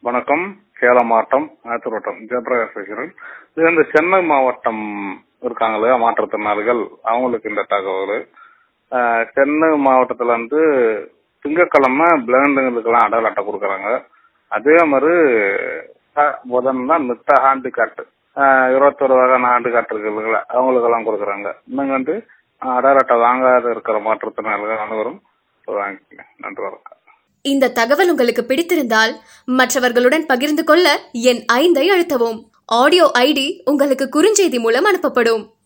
வணக்கம் சேலம் மாவட்டம் ஆத்தூர்வட்டம் ஜெயபிரகாஷ் பேசுகிறேன் இது வந்து சென்னை மாவட்டம் இருக்காங்க இல்லையா மாற்றுத்திறனாளிகள் அவங்களுக்கு இந்த தகவல் ஆஹ், சென்னை மாவட்டத்தில் வந்து திங்கக்கிழமை பிளைண்டுங்களுக்கெல்லாம் அடையாள அட்டை கொடுக்குறாங்க அதே மாதிரி அஹ், புதன் தான் மித்த ஹேண்டிகார்ட் இருபத்தொரு வகையான ஹேண்டிகார்ட் இருக்கு இல்லைங்களா அவங்களுக்கெல்லாம் கொடுக்குறாங்க இன்னும் வந்து அஹ், அடையாள அட்டை வாங்காத இருக்கிற மாற்றுத்திறனாளிகள் அனைவரும் வாங்கிக்கங்க நன்றி வணக்கம் இந்த தகவல் உங்களுக்கு பிடித்திருந்தால் மற்றவர்களுடன் பகிர்ந்து கொள்ள என் ஐந்தை அழுத்தவும் ஆடியோ ஐடி உங்களுக்கு குறுஞ்செய்தி மூலம் அனுப்பப்படும்